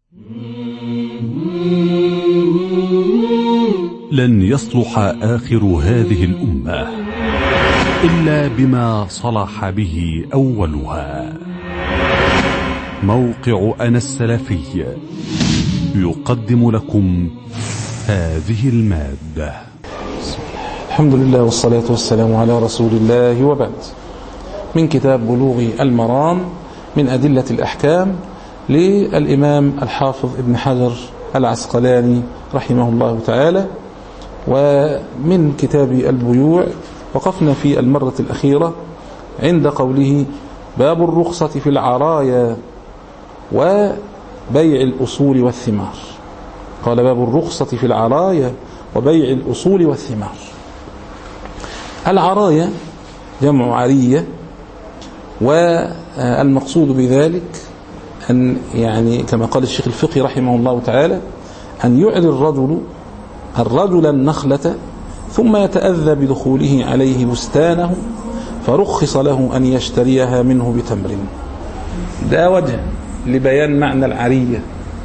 لن يصلح آخر هذه الأمة إلا بما صلح به أولها موقع أنا السلفي يقدم لكم هذه المادة الحمد لله والصلاة والسلام على رسول الله وبعد من كتاب بلوغ المرام من أدلة الأحكام للإمام الحافظ ابن حجر العسقلاني رحمه الله تعالى ومن كتاب البيوع وقفنا في المرة الأخيرة عند قوله باب الرخصة في العرايا وبيع الأصول والثمار قال باب الرخصة في العرايا وبيع الأصول والثمار العرايا جمع عرية والمقصود بذلك أن يعني كما قال الشيخ الفقي رحمه الله تعالى أن يعري الرجل الرجل النخلة ثم يتأذى بدخوله عليه بستانه فرخص له أن يشتريها منه بتمر ده وجه لبيان معنى العرية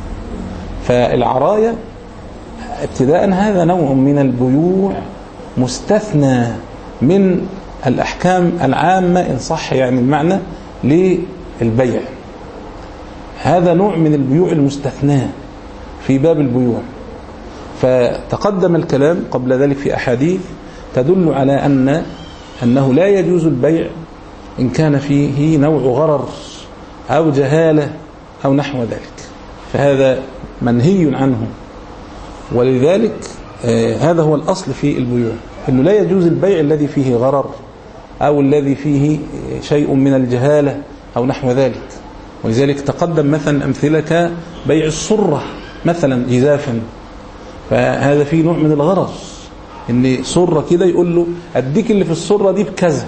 فالعراية ابتداء هذا نوع من البيوع مستثنى من الأحكام العامة إن صح يعني المعنى للبيع هذا نوع من البيوع المستثناة في باب البيوع فتقدم الكلام قبل ذلك في أحاديث تدل على أن أنه لا يجوز البيع إن كان فيه نوع غرر أو جهالة أو نحو ذلك فهذا منهي عنه ولذلك آه هذا هو الأصل في البيوع أنه لا يجوز البيع الذي فيه غرر أو الذي فيه شيء من الجهالة أو نحو ذلك ولذلك تقدم مثلا أمثلة كبيع الصرة مثلا جزافا فهذا فيه نوع من الغرر ان صرة كده يقول له اديك اللي في الصرة دي بكذا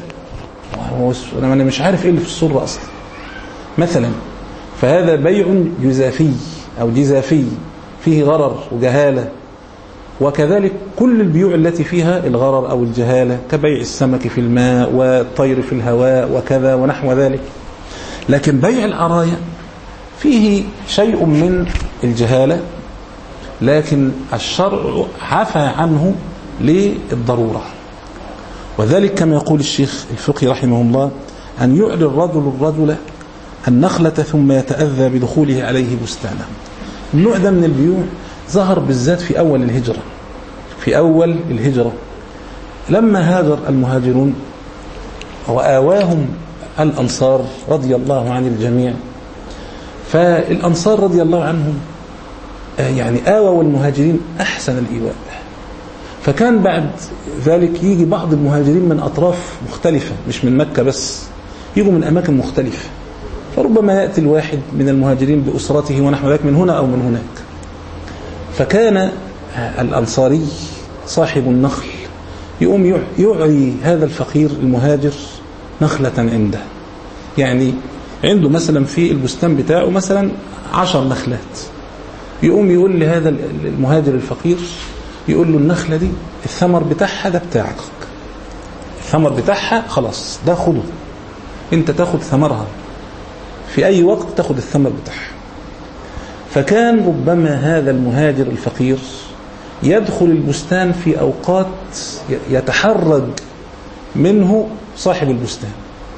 انا مش عارف ايه اللي في الصرة اصلا مثلا فهذا بيع جزافي او جزافي فيه غرر وجهالة وكذلك كل البيوع التي فيها الغرر او الجهالة كبيع السمك في الماء والطير في الهواء وكذا ونحو ذلك لكن بيع العرايا فيه شيء من الجهالة لكن الشرع عفى عنه للضرورة وذلك كما يقول الشيخ الفقي رحمه الله أن يعري الرجل الرجل النخلة ثم يتأذى بدخوله عليه بستانه النوع ده من البيوع ظهر بالذات في أول الهجرة في أول الهجرة لما هاجر المهاجرون وآواهم الأنصار رضي الله عن الجميع فالأنصار رضي الله عنهم يعني آوى والمهاجرين أحسن الإيواء فكان بعد ذلك يجي بعض المهاجرين من أطراف مختلفة مش من مكة بس يجوا من أماكن مختلفة فربما يأتي الواحد من المهاجرين بأسرته ونحو ذلك من هنا أو من هناك فكان الأنصاري صاحب النخل يقوم يعري هذا الفقير المهاجر نخلة عنده يعني عنده مثلا في البستان بتاعه مثلا عشر نخلات يقوم يقول لهذا المهاجر الفقير يقول له النخلة دي الثمر بتاعها ده بتاعك الثمر بتاعها خلاص ده خده انت تاخد ثمرها في اي وقت تاخد الثمر بتاعها فكان ربما هذا المهاجر الفقير يدخل البستان في اوقات يتحرج منه صاحب البستان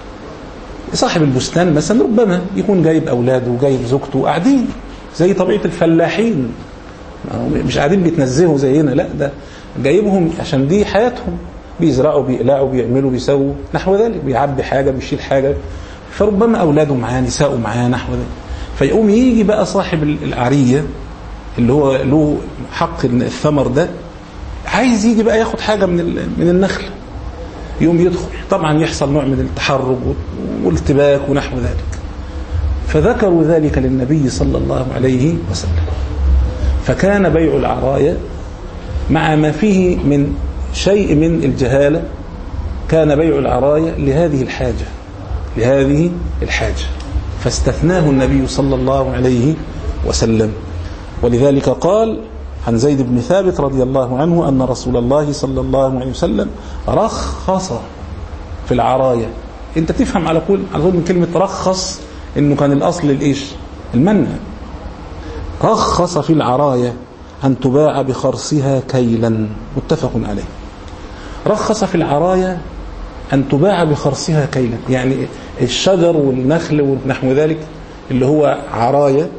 صاحب البستان مثلا ربما يكون جايب اولاده وجايب زوجته قاعدين زي طبيعة الفلاحين مش قاعدين بيتنزهوا زينا لا ده جايبهم عشان دي حياتهم بيزرعوا بيقلعوا بيعملوا بيسووا نحو ذلك بيعبي حاجة بيشيل حاجة فربما أولاده معاه نساءه معاه نحو ذلك فيقوم يجي بقى صاحب العرية اللي هو له حق الثمر ده عايز يجي بقى ياخد حاجة من من النخل يقوم يدخل طبعا يحصل نوع من التحرج والارتباك ونحو ذلك فذكروا ذلك للنبي صلى الله عليه وسلم فكان بيع العرايا مع ما فيه من شيء من الجهالة كان بيع العرايا لهذه الحاجة لهذه الحاجة فاستثناه النبي صلى الله عليه وسلم ولذلك قال عن زيد بن ثابت رضي الله عنه أن رسول الله صلى الله عليه وسلم رخص في العرايا انت تفهم على طول على طول من كلمة رخص انه كان الاصل الايش المنع رخص في العراية أن تباع بخرصها كيلا متفق عليه رخص في العراية أن تباع بخرصها كيلا يعني الشجر والنخل ونحو ذلك اللي هو عراية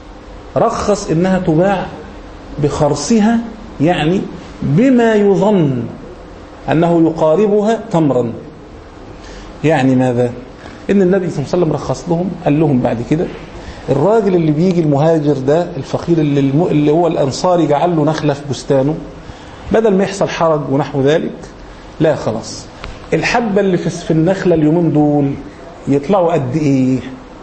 رخص إنها تباع بخرصها يعني بما يظن أنه يقاربها تمرا يعني ماذا إن النبي صلى الله عليه وسلم رخص لهم قال لهم بعد كده الراجل اللي بيجي المهاجر ده الفقير اللي, الم... اللي هو الأنصاري جعل له نخلة في بستانه بدل ما يحصل حرج ونحو ذلك لا خلاص الحبة اللي في في النخلة اليومين دول يطلعوا قد ايه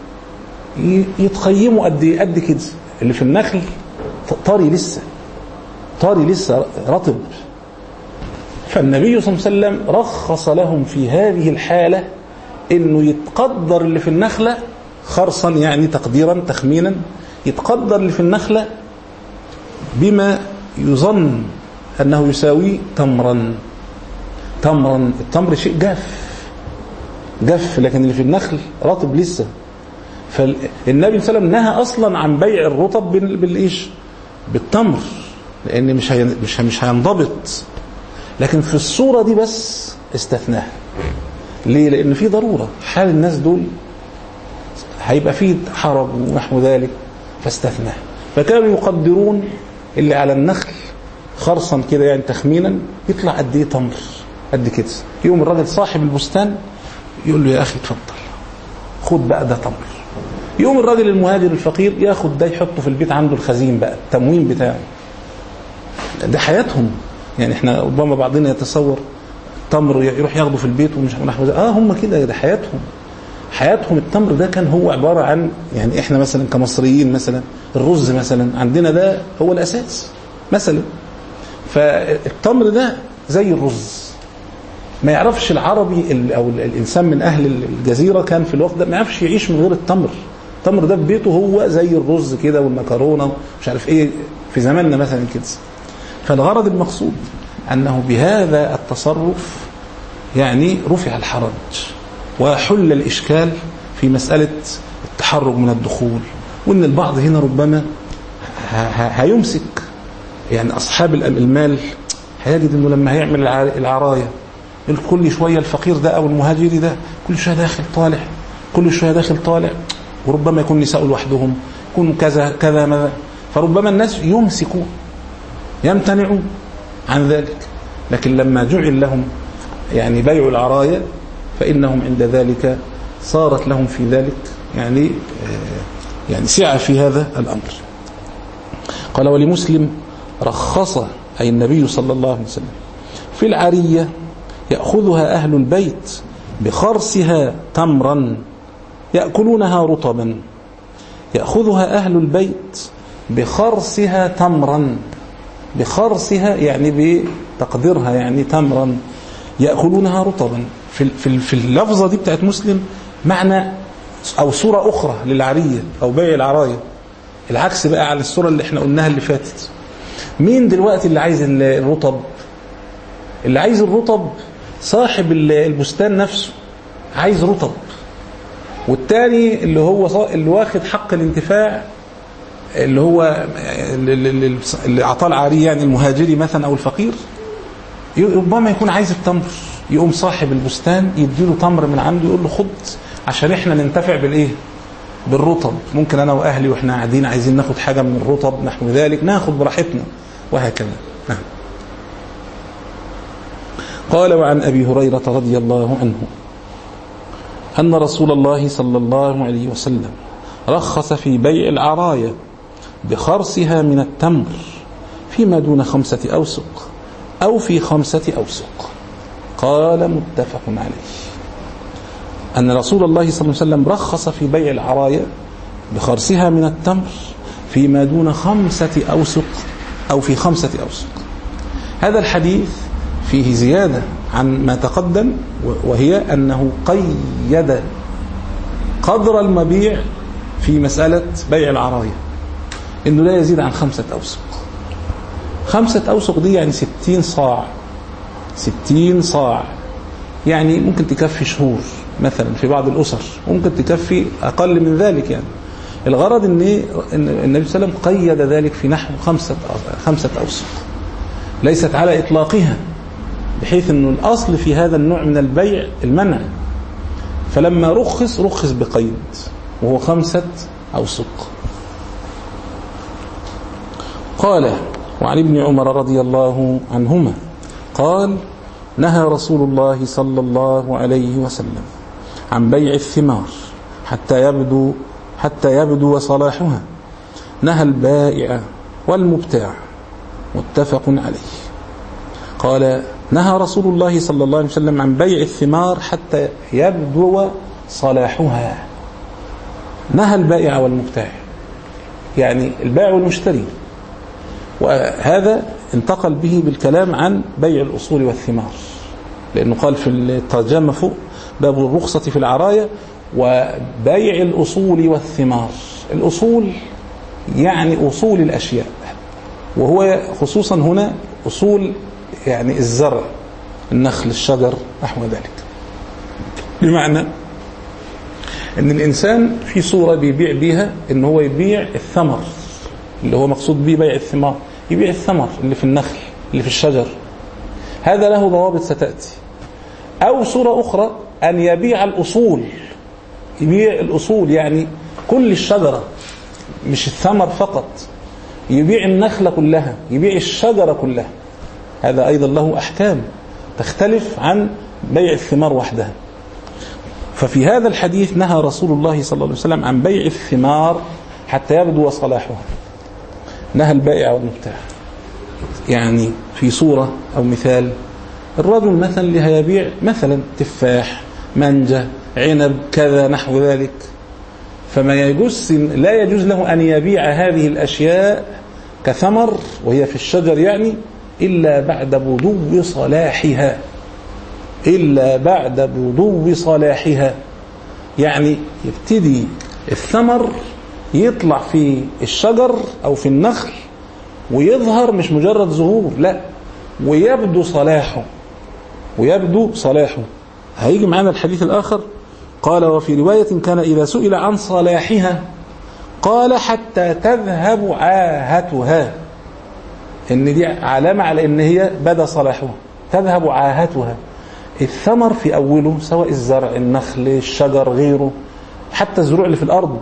يتقيموا قد ايه قد كده اللي في النخل طري لسه طري لسه رطب فالنبي صلى الله عليه وسلم رخص لهم في هذه الحالة انه يتقدر اللي في النخلة خرصا يعني تقديرا تخمينا يتقدر اللي في النخلة بما يظن انه يساوي تمرا تمرا التمر شيء جاف جف لكن اللي في النخل رطب لسه فالنبي صلى الله عليه وسلم نهى اصلا عن بيع الرطب بالايش بالتمر لان مش هي مش مش هينضبط لكن في الصوره دي بس استثناها ليه لان في ضروره حال الناس دول هيبقى فيه حرج ونحو ذلك فاستثناها فكانوا يقدرون اللي على النخل خرصا كده يعني تخمينا يطلع قد ايه تمر قد كده يوم الراجل صاحب البستان يقول له يا اخي اتفضل خد بقى ده تمر يوم الراجل المهاجر الفقير ياخد ده يحطه في البيت عنده الخزين بقى التموين بتاعه ده حياتهم يعني احنا ربما بعضنا يتصور تمر يروح ياخده في البيت ومش نحو اه هم كده ده حياتهم حياتهم التمر ده كان هو عباره عن يعني احنا مثلا كمصريين مثلا الرز مثلا عندنا ده هو الاساس مثلا فالتمر ده زي الرز ما يعرفش العربي او الانسان من اهل الجزيره كان في الوقت ده ما يعرفش يعيش من غير التمر التمر ده في بيته هو زي الرز كده والمكرونه ومش عارف ايه في زماننا مثلا كده فالغرض المقصود انه بهذا التصرف يعني رفع الحرج وحل الاشكال في مساله التحرج من الدخول وان البعض هنا ربما هيمسك يعني اصحاب المال هيجد انه لما هيعمل العرايه كل شويه الفقير ده او المهاجري ده كل شويه داخل طالع كل شويه داخل طالع وربما يكون نساء لوحدهم يكون كذا كذا ماذا فربما الناس يمسكون يمتنعون عن ذلك لكن لما جعل لهم يعني بيع العرايا فإنهم عند ذلك صارت لهم في ذلك يعني يعني سعة في هذا الأمر قال ولمسلم رخص أي النبي صلى الله عليه وسلم في العرية يأخذها أهل البيت بخرسها تمرا يأكلونها رطبا يأخذها أهل البيت بخرسها تمرا بخرسها يعني بتقديرها يعني تمرا يأكلونها رطبا في في في اللفظة دي بتاعت مسلم معنى أو صورة أخرى للعرية أو بيع العراية العكس بقى على الصورة اللي احنا قلناها اللي فاتت مين دلوقتي اللي عايز الرطب اللي عايز الرطب صاحب البستان نفسه عايز رطب والتاني اللي هو اللي واخد حق الانتفاع اللي هو اللي اعطاه العاري يعني المهاجري مثلا او الفقير ربما يكون عايز التمر يقوم صاحب البستان يديله تمر من عنده يقول له خد عشان احنا ننتفع بالايه بالرطب ممكن انا واهلي واحنا قاعدين عايزين ناخد حاجه من الرطب نحو ذلك ناخد براحتنا وهكذا نعم قال وعن ابي هريره رضي الله عنه ان رسول الله صلى الله عليه وسلم رخص في بيع العرايا بخرصها من التمر فيما دون خمسة أوسق أو في خمسة أوسق قال متفق عليه أن رسول الله صلى الله عليه وسلم رخص في بيع العرايا بخرصها من التمر فيما دون خمسة أوسق أو في خمسة أوسق هذا الحديث فيه زيادة عن ما تقدم وهي أنه قيد قدر المبيع في مسألة بيع العرايا انه لا يزيد عن خمسة اوسق خمسة اوسق دي يعني ستين صاع ستين صاع يعني ممكن تكفي شهور مثلا في بعض الاسر ممكن تكفي اقل من ذلك يعني الغرض ان إيه؟ ان النبي صلى الله عليه وسلم قيد ذلك في نحو خمسه خمسه اوسق ليست على اطلاقها بحيث انه الاصل في هذا النوع من البيع المنع فلما رخص رخص بقيد وهو خمسه اوسق قال وعن ابن عمر رضي الله عنهما قال نهى رسول الله صلى الله عليه وسلم عن بيع الثمار حتى يبدو حتى يبدو صلاحها نهى البائع والمبتاع متفق عليه قال نهى رسول الله صلى الله عليه وسلم عن بيع الثمار حتى يبدو صلاحها نهى البائع والمبتاع يعني البائع والمشتري وهذا انتقل به بالكلام عن بيع الأصول والثمار لأنه قال في الترجمة فوق باب الرخصة في العراية وبيع الأصول والثمار الأصول يعني أصول الأشياء وهو خصوصا هنا أصول يعني الزرع النخل الشجر نحو ذلك بمعنى ان الانسان في صوره بيبيع بيها ان هو يبيع الثمر اللي هو مقصود به بيع الثمار يبيع الثمر اللي في النخل اللي في الشجر هذا له ضوابط ستاتي او صوره اخرى ان يبيع الاصول يبيع الاصول يعني كل الشجره مش الثمر فقط يبيع النخله كلها يبيع الشجره كلها هذا ايضا له احكام تختلف عن بيع الثمار وحدها ففي هذا الحديث نهى رسول الله صلى الله عليه وسلم عن بيع الثمار حتى يبدو صلاحها نهى البائع والمبتاع يعني في صورة أو مثال الرجل مثلا اللي هيبيع مثلا تفاح منجة عنب كذا نحو ذلك فما يجوز لا يجوز له أن يبيع هذه الأشياء كثمر وهي في الشجر يعني إلا بعد بدو صلاحها إلا بعد بدو صلاحها يعني يبتدي الثمر يطلع في الشجر أو في النخل ويظهر مش مجرد ظهور لا ويبدو صلاحه ويبدو صلاحه هيجي معنا الحديث الآخر قال وفي رواية كان إذا سئل عن صلاحها قال حتى تذهب عاهتها ان دي علامة على ان هي بدا صلاحها تذهب عاهتها الثمر في اوله سواء الزرع النخل الشجر غيره حتى الزروع اللي في الارض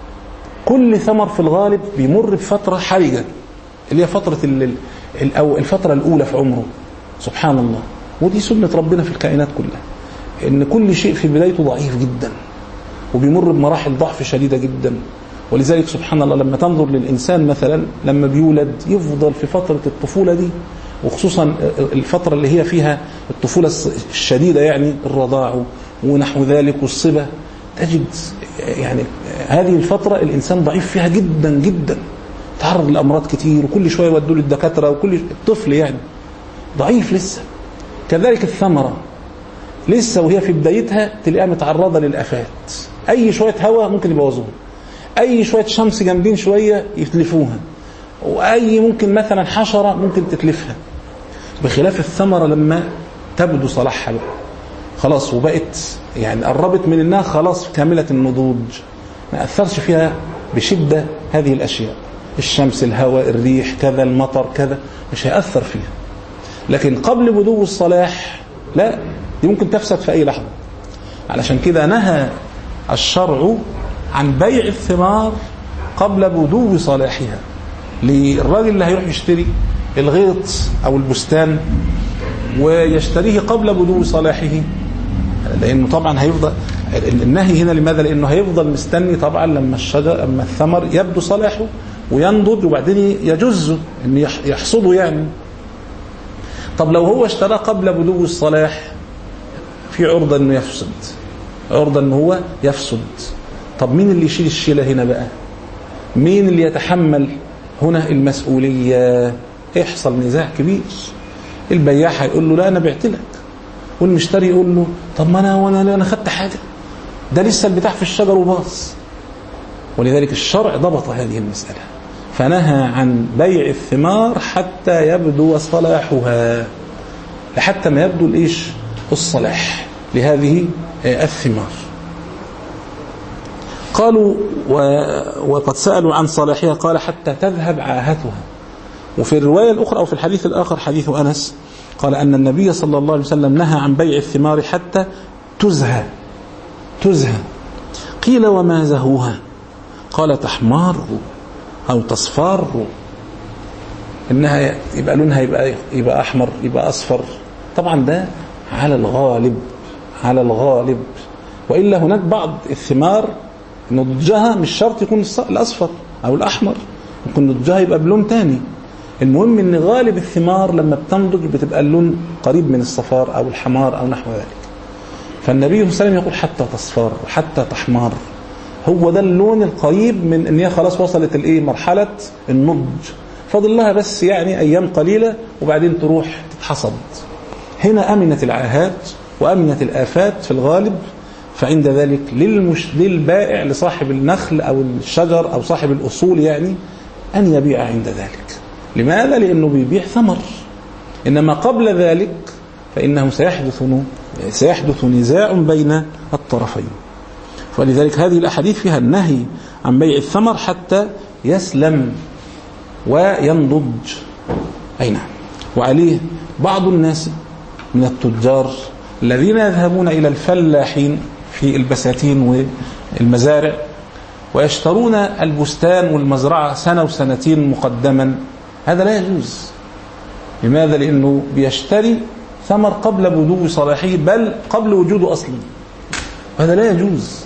كل ثمر في الغالب بيمر بفترة حرجة اللي هي فترة الفترة الأولى في عمره سبحان الله ودي سنة ربنا في الكائنات كلها إن كل شيء في بدايته ضعيف جدا وبيمر بمراحل ضعف شديدة جدا ولذلك سبحان الله لما تنظر للإنسان مثلا لما بيولد يفضل في فترة الطفولة دي وخصوصا الفترة اللي هي فيها الطفولة الشديدة يعني الرضاع ونحو ذلك والصبا تجد يعني هذه الفترة الإنسان ضعيف فيها جدا جدا تعرض لأمراض كتير وكل شوية يودوا للدكاترة وكل الطفل يعني ضعيف لسه كذلك الثمرة لسه وهي في بدايتها تلاقيها متعرضة للآفات أي شوية هواء ممكن يبوظوها أي شوية شمس جامدين شوية يتلفوها وأي ممكن مثلا حشرة ممكن تتلفها بخلاف الثمرة لما تبدو صلاحها بقى خلاص وبقت يعني قربت من انها خلاص كاملة النضوج ما أثرش فيها بشدة هذه الأشياء الشمس الهواء الريح كذا المطر كذا مش هيأثر فيها لكن قبل بدو الصلاح لا دي ممكن تفسد في أي لحظة علشان كده نهى الشرع عن بيع الثمار قبل بدو صلاحها للراجل اللي هيروح يشتري الغيط أو البستان ويشتريه قبل بدو صلاحه لأنه طبعا هيفضل النهي هنا لماذا لأنه هيفضل مستني طبعا لما الشجر أما الثمر يبدو صلاحه وينضج وبعدين يجز ان يحصده يعني طب لو هو اشترى قبل بدو الصلاح في عرضة انه يفسد عرضة انه هو يفسد طب مين اللي يشيل الشيلة هنا بقى مين اللي يتحمل هنا المسؤولية يحصل نزاع كبير البياع هيقول له لا انا بعت لك والمشتري يقول له طب ما انا وانا انا خدت حاجه ده لسه البتاع في الشجر وباص ولذلك الشرع ضبط هذه المساله فنهى عن بيع الثمار حتى يبدو صلاحها لحتى ما يبدو الايش الصلاح لهذه الثمار قالوا و... وقد سألوا عن صلاحها قال حتى تذهب عاهتها وفي الرواية الأخرى أو في الحديث الآخر حديث أنس قال أن النبي صلى الله عليه وسلم نهى عن بيع الثمار حتى تزهى تزهى قيل وما زهوها قال تحمار أو تصفار إنها يبقى لونها يبقى, يبقى أحمر يبقى أصفر طبعا ده على الغالب على الغالب وإلا هناك بعض الثمار نضجها مش شرط يكون الأصفر أو الأحمر ممكن نضجها يبقى بلون تاني المهم ان غالب الثمار لما بتنضج بتبقى اللون قريب من الصفار او الحمار او نحو ذلك فالنبي صلى الله عليه وسلم يقول حتى تصفر وحتى تحمر هو ده اللون القريب من ان هي خلاص وصلت الايه مرحله النضج فاضل لها بس يعني ايام قليله وبعدين تروح تتحصد هنا امنت العاهات وامنت الافات في الغالب فعند ذلك للمش... للبائع لصاحب النخل او الشجر او صاحب الاصول يعني ان يبيع عند ذلك لماذا؟ لأنه بيبيع ثمر إنما قبل ذلك فإنه سيحدث سيحدث نزاع بين الطرفين ولذلك هذه الأحاديث فيها النهي عن بيع الثمر حتى يسلم وينضج أي نعم وعليه بعض الناس من التجار الذين يذهبون إلى الفلاحين في البساتين والمزارع ويشترون البستان والمزرعة سنة وسنتين مقدما هذا لا يجوز لماذا؟ لأنه بيشتري ثمر قبل بدو صلاحه بل قبل وجوده أصلا هذا لا يجوز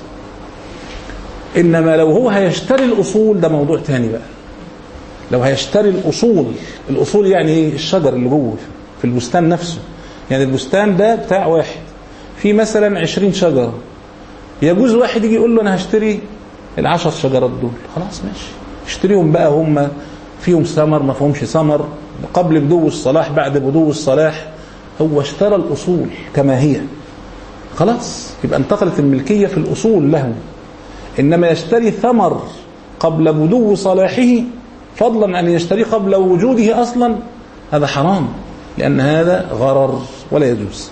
إنما لو هو هيشتري الأصول ده موضوع تاني بقى لو هيشتري الأصول الأصول يعني إيه الشجر اللي جوه في البستان نفسه يعني البستان ده بتاع واحد في مثلا عشرين شجرة يجوز واحد يجي يقول له أنا هشتري العشر شجرات دول خلاص ماشي اشتريهم بقى هم فيهم ثمر ما فيهمش ثمر قبل بدو الصلاح بعد بدو الصلاح هو اشترى الأصول كما هي خلاص يبقى انتقلت الملكية في الأصول له إنما يشتري ثمر قبل بدو صلاحه فضلا أن يشتري قبل وجوده أصلا هذا حرام لأن هذا غرر ولا يجوز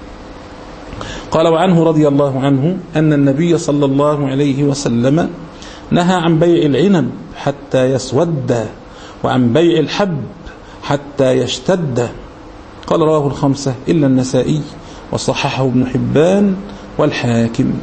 قال وعنه رضي الله عنه أن النبي صلى الله عليه وسلم نهى عن بيع العنب حتى يسود وعن بيع الحب حتى يشتد قال رواه الخمسة إلا النسائي وصححه ابن حبان والحاكم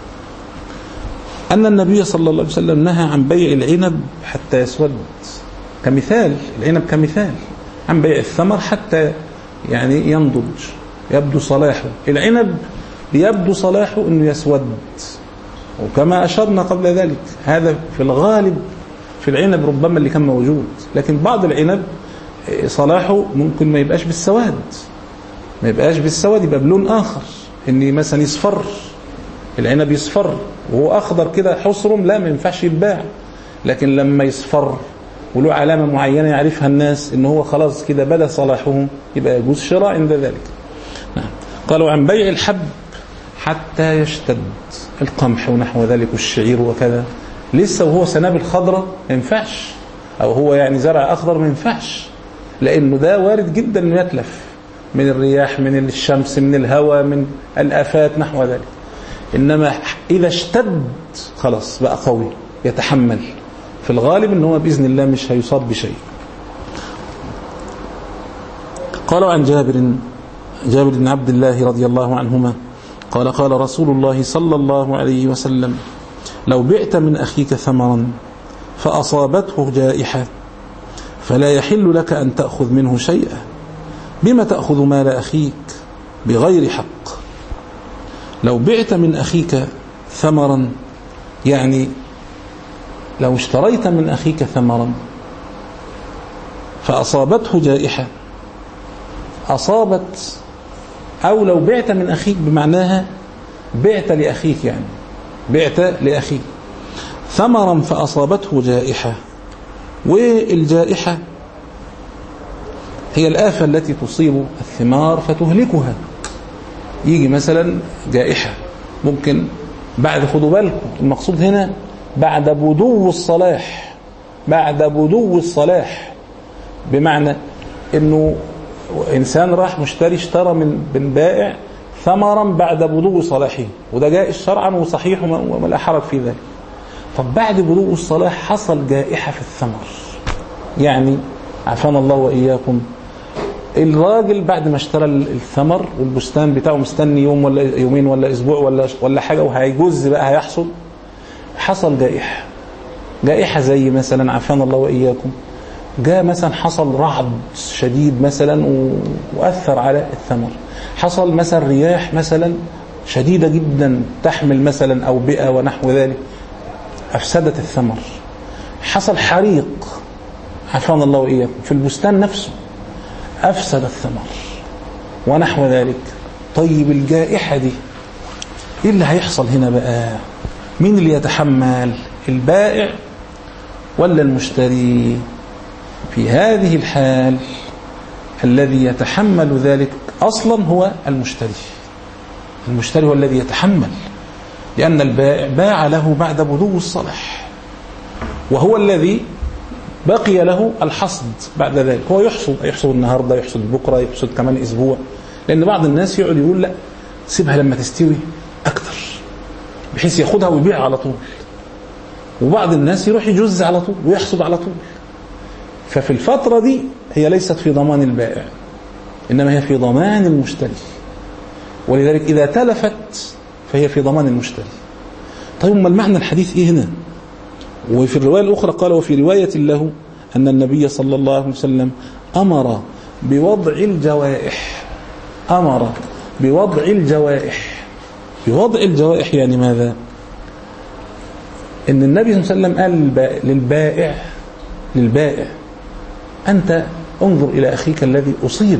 أن النبي صلى الله عليه وسلم نهى عن بيع العنب حتى يسود كمثال العنب كمثال عن بيع الثمر حتى يعني ينضج يبدو صلاحه العنب بيبدو صلاحه أنه يسود وكما أشرنا قبل ذلك هذا في الغالب في العنب ربما اللي كان موجود لكن بعض العنب صلاحه ممكن ما يبقاش بالسواد ما يبقاش بالسواد يبقى بلون آخر ان مثلا يصفر العنب يصفر وهو أخضر كده حصرم لا ما ينفعش يتباع لكن لما يصفر وله علامة معينة يعرفها الناس ان هو خلاص كده بدا صلاحه يبقى يجوز شراء عند ذلك نعم. قالوا عن بيع الحب حتى يشتد القمح ونحو ذلك والشعير وكذا لسه وهو سنابل خضراء ما ينفعش او هو يعني زرع اخضر ما ينفعش لانه ده وارد جدا انه يتلف من الرياح من الشمس من الهواء من الافات نحو ذلك انما اذا اشتد خلاص بقى قوي يتحمل في الغالب ان هو باذن الله مش هيصاب بشيء قالوا عن جابر جابر بن عبد الله رضي الله عنهما قال قال رسول الله صلى الله عليه وسلم لو بعت من أخيك ثمرا فأصابته جائحة فلا يحل لك أن تأخذ منه شيئا بما تأخذ مال أخيك بغير حق لو بعت من أخيك ثمرا يعني لو اشتريت من أخيك ثمرا فأصابته جائحة أصابت أو لو بعت من أخيك بمعناها بعت لأخيك يعني بعت لأخيك ثمرا فأصابته جائحة والجائحة هي الآفة التي تصيب الثمار فتهلكها يجي مثلا جائحة ممكن بعد خدوا بالكم المقصود هنا بعد بدو الصلاح بعد بدو الصلاح بمعنى انه انسان راح مشتري اشترى من من بائع ثمرا بعد بدو صلاحه وده جائز شرعا وصحيح وما لا حرج في ذلك طب بعد بلوغ الصلاح حصل جائحة في الثمر يعني عافانا الله وإياكم الراجل بعد ما اشترى الثمر والبستان بتاعه مستني يوم ولا يومين ولا اسبوع ولا ولا حاجه وهيجز بقى هيحصل حصل جائحه جائحه زي مثلا عافانا الله واياكم جاء مثلا حصل رعد شديد مثلا واثر على الثمر حصل مثلا رياح مثلا شديده جدا تحمل مثلا اوبئه ونحو ذلك افسدت الثمر حصل حريق عافانا الله واياكم في البستان نفسه أفسد الثمر ونحو ذلك طيب الجائحة دي إيه اللي هيحصل هنا بقى مين اللي يتحمل البائع ولا المشتري في هذه الحال الذي يتحمل ذلك أصلا هو المشتري المشتري هو الذي يتحمل لأن البائع باع له بعد بلوغ الصلاح وهو الذي بقي له الحصد بعد ذلك هو يحصد يحصد النهارده يحصد بكره يحصد كمان اسبوع لان بعض الناس يقعد يقول لا سيبها لما تستوي اكتر بحيث ياخدها ويبيع على طول وبعض الناس يروح يجز على طول ويحصد على طول ففي الفترة دي هي ليست في ضمان البائع إنما هي في ضمان المشتري ولذلك إذا تلفت فهي في ضمان المشتري طيب ما المعنى الحديث إيه هنا وفي الرواية الأخرى قال وفي رواية له أن النبي صلى الله عليه وسلم أمر بوضع الجوائح أمر بوضع الجوائح بوضع الجوائح يعني ماذا إن النبي صلى الله عليه وسلم قال للبائع للبائع أنت انظر إلى أخيك الذي أصيب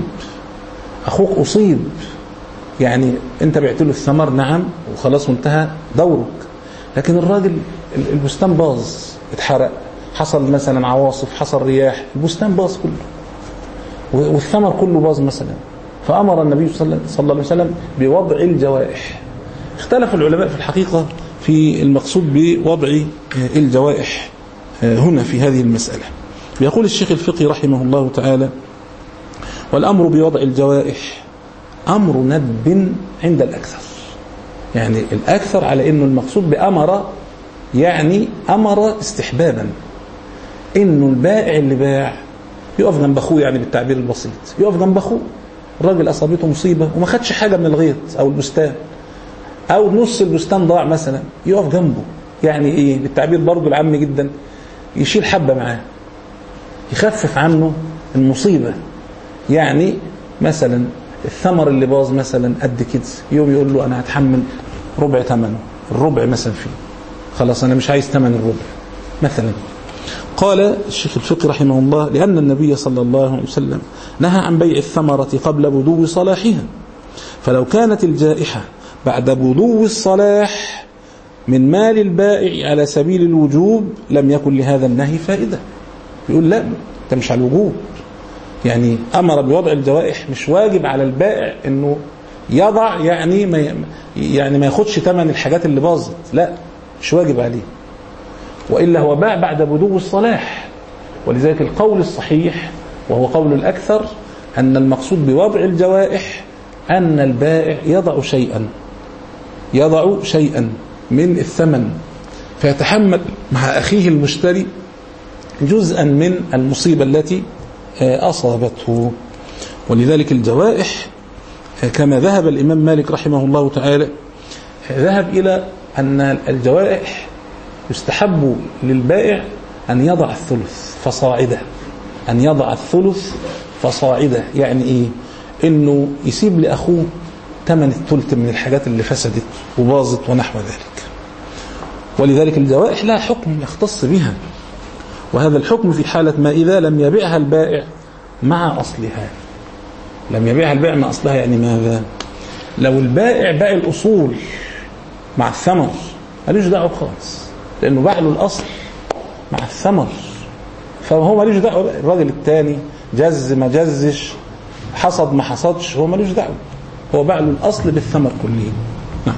أخوك أصيب يعني أنت بعت له الثمر نعم وخلاص وانتهى دورك لكن الراجل البستان باظ اتحرق حصل مثلا عواصف حصل رياح البستان باظ كله والثمر كله باظ مثلا فأمر النبي صلى الله عليه وسلم بوضع الجوائح اختلف العلماء في الحقيقة في المقصود بوضع الجوائح هنا في هذه المسألة يقول الشيخ الفقي رحمه الله تعالى والأمر بوضع الجوائح أمر ندب عند الأكثر يعني الأكثر على أنه المقصود بأمر يعني أمر استحبابا أنه البائع اللي باع يقف جنب أخوه يعني بالتعبير البسيط يقف جنب أخوه الراجل أصابته مصيبة وما خدش حاجة من الغيط أو البستان أو نص البستان ضاع مثلا يقف جنبه يعني إيه بالتعبير برضه العام جدا يشيل حبة معاه يخفف عنه المصيبة يعني مثلا الثمر اللي باظ مثلا قد كده يوم يقول له أنا هتحمل ربع ثمنه الربع مثلا فيه خلاص أنا مش عايز ثمن الربع مثلا قال الشيخ الفقي رحمه الله لأن النبي صلى الله عليه وسلم نهى عن بيع الثمرة قبل بلوغ صلاحها فلو كانت الجائحة بعد بلوغ الصلاح من مال البائع على سبيل الوجوب لم يكن لهذا النهي فائدة يقول لا انت مش على الوجوب يعني أمر بوضع الجوائح مش واجب على البائع أنه يضع يعني ما يعني ما ياخدش ثمن الحاجات اللي باظت لا مش واجب عليه وإلا هو باع بعد بلوغ الصلاح ولذلك القول الصحيح وهو قول الأكثر أن المقصود بوضع الجوائح أن البائع يضع شيئا يضع شيئا من الثمن فيتحمل مع أخيه المشتري جزءا من المصيبة التي أصابته ولذلك الجوائح كما ذهب الإمام مالك رحمه الله تعالى ذهب إلى أن الجوائح يستحب للبائع أن يضع الثلث فصاعدة أن يضع الثلث فصاعدة يعني إيه إنه يسيب لأخوه ثمن الثلث من الحاجات اللي فسدت وباظت ونحو ذلك ولذلك الجوائح لا حكم يختص بها وهذا الحكم في حالة ما إذا لم يبيعها البائع مع أصلها لم يبيعها البائع مع أصلها يعني ماذا لو البائع باع الأصول مع الثمر ملوش دعوه خالص لأنه باع له الأصل مع الثمر فهو ملوش دعوه الراجل الثاني جز ما جزش حصد ما حصدش هو ملوش دعوه هو باع له الأصل بالثمر كله نعم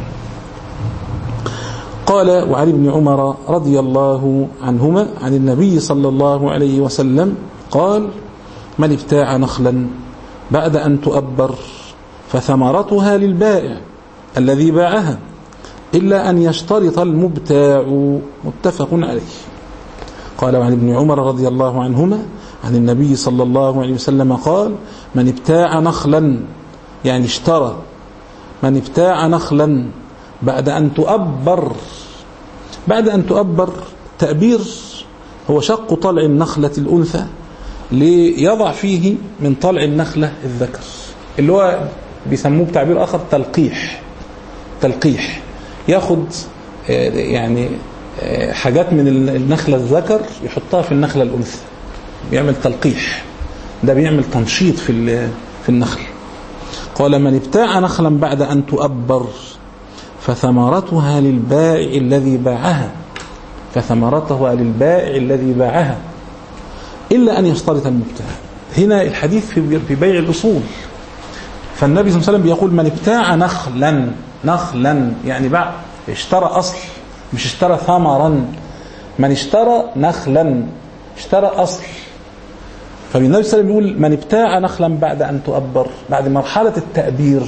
قال وعن ابن عمر رضي الله عنهما عن النبي صلى الله عليه وسلم قال من ابتاع نخلا بعد أن تؤبر فثمرتها للبائع الذي باعها إلا أن يشترط المبتاع متفق عليه قال عن ابن عمر رضي الله عنهما عن النبي صلى الله عليه وسلم قال من ابتاع نخلا يعني اشترى من ابتاع نخلا بعد أن تؤبر بعد أن تؤبر تأبير هو شق طلع النخلة الأنثى ليضع فيه من طلع النخلة الذكر اللي هو بيسموه بتعبير آخر تلقيح تلقيح ياخد يعني حاجات من النخلة الذكر يحطها في النخلة الأنثى بيعمل تلقيح ده بيعمل تنشيط في في النخل قال من ابتاع نخلا بعد أن تؤبر فثمرتها للبائع الذي باعها فثمرتها للبائع الذي باعها إلا أن يشترط المبتاع هنا الحديث في بيع الأصول فالنبي صلى الله عليه وسلم بيقول من ابتاع نخلا نخلا يعني باع اشترى أصل مش اشترى ثمرا من اشترى نخلا اشترى أصل فالنبي صلى الله عليه وسلم يقول من ابتاع نخلا بعد أن تؤبر بعد مرحلة التأبير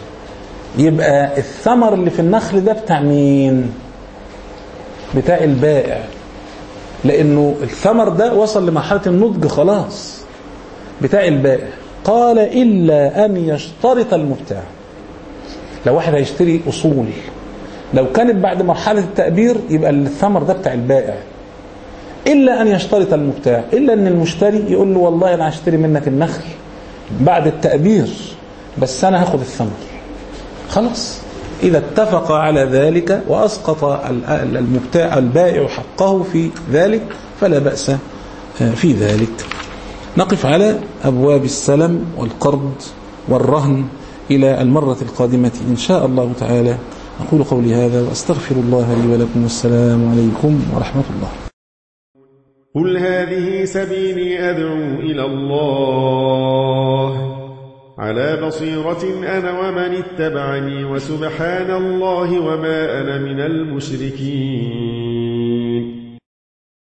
يبقى الثمر اللي في النخل ده بتاع مين بتاع البائع لأنه الثمر ده وصل لمرحلة النضج خلاص بتاع البائع قال إلا أن يشترط المبتاع لو واحد هيشتري أصول لو كانت بعد مرحلة التأبير يبقى الثمر ده بتاع البائع إلا أن يشترط المبتاع إلا أن المشتري يقول له والله أنا هشتري منك النخل بعد التأبير بس أنا هاخد الثمر خلاص إذا اتفق على ذلك وأسقط المبتاع البائع حقه في ذلك فلا بأس في ذلك نقف على أبواب السلم والقرض والرهن إلى المرة القادمة إن شاء الله تعالى أقول قولي هذا وأستغفر الله لي ولكم والسلام عليكم ورحمة الله قل هذه سبيلي أدعو إلى الله على بصيرة أنا ومن اتبعني وسبحان الله وما أنا من المشركين